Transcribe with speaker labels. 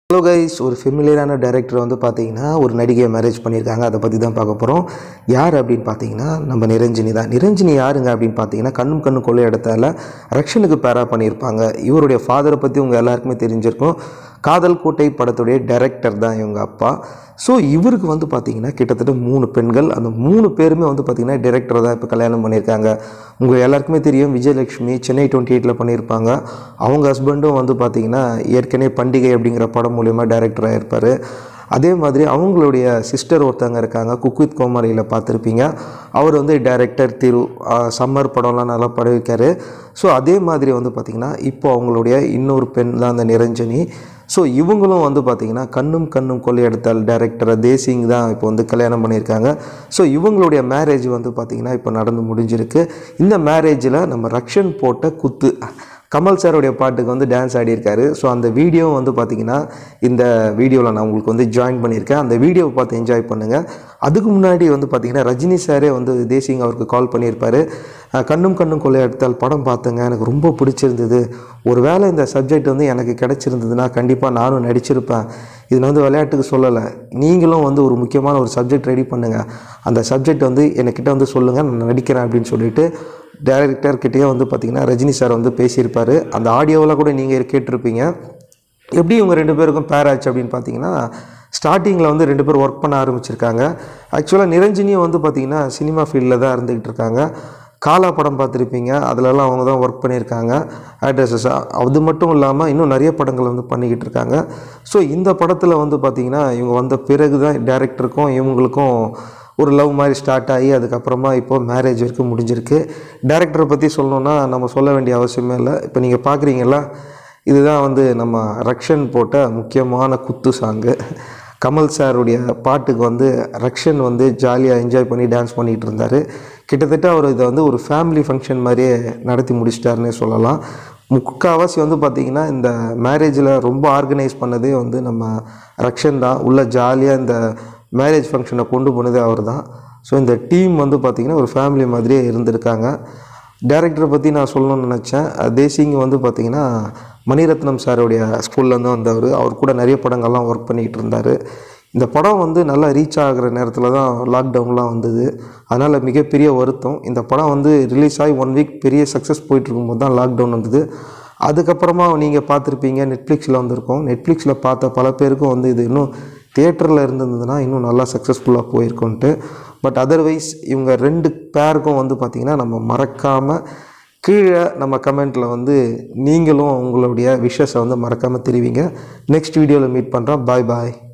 Speaker 1: hello guys ஒரு ஃபெமிலியரான director வந்து பார்த்தீங்கன்னா ஒரு நடிகையை மேரேஜ் பண்ணியிருக்காங்க அதை பற்றி தான் பார்க்க போகிறோம் யார் அப்படின்னு பார்த்தீங்கன்னா நம்ம நிரஞ்சினி தான் நிரஞ்சினி யாருங்க அப்படின்னு பார்த்தீங்கன்னா கண்ணும் கண்ணும் கொள்ளை இடத்தால ரக்ஷனுக்கு பேரா பண்ணியிருப்பாங்க இவருடைய ஃபாதரை பற்றி உங்கள் எல்லாருக்குமே தெரிஞ்சிருக்கும் காதல் கோட்டை படத்துடைய டைரக்டர் தான் இவங்க அப்பா ஸோ இவருக்கு வந்து பார்த்தீங்கன்னா கிட்டத்தட்ட மூணு பெண்கள் அந்த மூணு பேருமே வந்து பார்த்தீங்கன்னா டைரக்டர் தான் இப்போ கல்யாணம் பண்ணியிருக்காங்க உங்கள் எல்லாருக்குமே தெரியும் விஜயலட்சுமி சென்னை டுவெண்ட்டி எயிட்டில் பண்ணியிருப்பாங்க அவங்க ஹஸ்பண்டும் வந்து பார்த்தீங்கன்னா ஏற்கனவே பண்டிகை அப்படிங்கிற படம் மூலியமாக டைரக்டராக இருப்பார் அதே மாதிரி அவங்களுடைய சிஸ்டர் ஒருத்தவங்க இருக்காங்க குக்வித் கோமாளியில் பார்த்துருப்பீங்க அவர் வந்து டைரக்டர் திரு ஆஹ் சம்மர் படம்லாம் நல்லா படவிருக்காரு ஸோ அதே மாதிரி வந்து பார்த்திங்கன்னா இப்போ அவங்களுடைய இன்னொரு பெண் தான் அந்த நிரஞ்சனி ஸோ இவங்களும் வந்து பார்த்திங்கன்னா கண்ணும் கண்ணும் கொள்ளையெடுத்தால் டைரக்டர் தேசிங் தான் இப்போ வந்து கல்யாணம் பண்ணியிருக்காங்க ஸோ இவங்களுடைய மேரேஜ் வந்து பார்த்திங்கன்னா இப்போ நடந்து முடிஞ்சிருக்கு இந்த மேரேஜில் நம்ம ரக்ஷன் போட்ட குத்து கமல் சாருடைய பாட்டுக்கு வந்து டான்ஸ் ஆடியிருக்காரு ஸோ அந்த வீடியோ வந்து பார்த்திங்கன்னா இந்த வீடியோவில் நான் உங்களுக்கு வந்து ஜாயின் பண்ணியிருக்கேன் அந்த வீடியோவை பார்த்து என்ஜாய் பண்ணுங்கள் அதுக்கு முன்னாடி வந்து பார்த்திங்கன்னா ரஜினி சாரே வந்து தேசிங் அவருக்கு கால் பண்ணியிருப்பாரு அஹ் கண்ணும் கண்ணும் கொள்ளையடித்தால் படம் பார்த்தேங்க எனக்கு ரொம்ப பிடிச்சிருந்தது ஒருவேளை இந்த சப்ஜெக்ட் வந்து எனக்கு கிடைச்சிருந்ததுன்னா கண்டிப்பாக நானும் நடிச்சிருப்பேன் இதில் வந்து விளையாட்டுக்கு சொல்லலை நீங்களும் வந்து ஒரு முக்கியமான ஒரு சப்ஜெக்ட் ரெடி பண்ணுங்கள் அந்த சப்ஜெக்ட் வந்து என்கிட்ட வந்து சொல்லுங்கள் நான் நடிக்கிறேன் அப்படின்னு சொல்லிட்டு டேரக்டர்கிட்டயே வந்து பார்த்திங்கன்னா ரஜினி சார் வந்து பேசியிருப்பார் அந்த ஆடியோவில் கூட நீங்கள் கேட்டிருப்பீங்க எப்படி இவங்க ரெண்டு பேருக்கும் பேர் ஆச்சு அப்படின்னு பார்த்தீங்கன்னா ஸ்டார்டிங்கில் வந்து ரெண்டு பேரும் ஒர்க் பண்ண ஆரம்பிச்சிருக்காங்க ஆக்சுவலாக நிரஞ்சினியும் வந்து பார்த்திங்கன்னா சினிமா ஃபீல்டில் தான் இருந்துக்கிட்டு இருக்காங்க காலா படம் பார்த்துருப்பீங்க அதிலலாம் அவங்க தான் ஒர்க் பண்ணியிருக்காங்க ஆக்ட்ரஸஸ் அது மட்டும் இல்லாமல் இன்னும் நிறைய படங்கள் வந்து பண்ணிக்கிட்டு இருக்காங்க ஸோ இந்த படத்தில் வந்து பார்த்திங்கன்னா இவங்க வந்த பிறகு தான் டேரக்டருக்கும் இவங்களுக்கும் ஒரு லவ் மாதிரி ஸ்டார்ட் ஆகி அதுக்கப்புறமா இப்போ மேரேஜ் வரைக்கும் முடிஞ்சிருக்கு டேரக்டரை பற்றி சொல்லணுன்னா நம்ம சொல்ல வேண்டிய அவசியமே இல்லை இப்போ நீங்கள் பார்க்குறீங்களா இதுதான் வந்து நம்ம ரக்ஷன் போட்ட முக்கியமான குத்து சாங்கு கமல் சாருடைய பாட்டுக்கு வந்து ரக்ஷன் வந்து ஜாலியாக என்ஜாய் பண்ணி டான்ஸ் பண்ணிகிட்டு இருந்தார் கிட்டத்தட்ட அவர் இதை வந்து ஒரு ஃபேமிலி ஃபங்க்ஷன் மாதிரியே நடத்தி முடிச்சிட்டாருன்னே சொல்லலாம் முக்கால்வாசி வந்து பார்த்திங்கன்னா இந்த மேரேஜில் ரொம்ப ஆர்கனைஸ் பண்ணதே வந்து நம்ம ரக்ஷன் தான் உள்ள ஜாலியாக இந்த மேரேஜ் ஃபங்க்ஷனை கொண்டு போனதே அவர் தான் ஸோ இந்த டீம் வந்து பார்த்திங்கன்னா ஒரு ஃபேமிலி மாதிரியே இருந்திருக்காங்க டேரக்டரை பற்றி நான் சொல்லணும்னு நினச்சேன் தேசிங் வந்து பார்த்திங்கன்னா மணிரத்னம் சாருடைய ஸ்கூல்லேருந்து வந்தவர் அவர் கூட நிறைய படங்கள்லாம் ஒர்க் பண்ணிக்கிட்டு இருந்தார் இந்த படம் வந்து நல்லா ரீச் ஆகிற நேரத்தில் தான் லாக்டவுன்லாம் வந்தது அதனால் மிகப்பெரிய வருத்தம் இந்த படம் வந்து ரிலீஸ் ஆகி ஒன் வீக் பெரிய சக்ஸஸ் போயிட்டு இருக்கும்போது தான் லாக்டவுன் வந்தது அதுக்கப்புறமா நீங்கள் பார்த்துருப்பீங்க நெட்ஃப்ளிக்ஸில் வந்திருக்கோம் நெட்ஃப்ளிக்ஸில் பார்த்த பல பேருக்கும் வந்து இது இன்னும் தியேட்டரில் இருந்திருந்ததுன்னா இன்னும் நல்லா சக்ஸஸ்ஃபுல்லாக போயிருக்குன்ட்டு பட் அதர்வைஸ் இவங்க ரெண்டு பேருக்கும் வந்து பார்த்திங்கன்னா நம்ம மறக்காமல் கீழே நம்ம கமெண்ட்டில் வந்து நீங்களும் உங்களுடைய விஷஸை வந்து மறக்காமல் தெரிவிங்க நெக்ஸ்ட் வீடியோவில் மீட் பண்ணுறோம் பாய் பாய்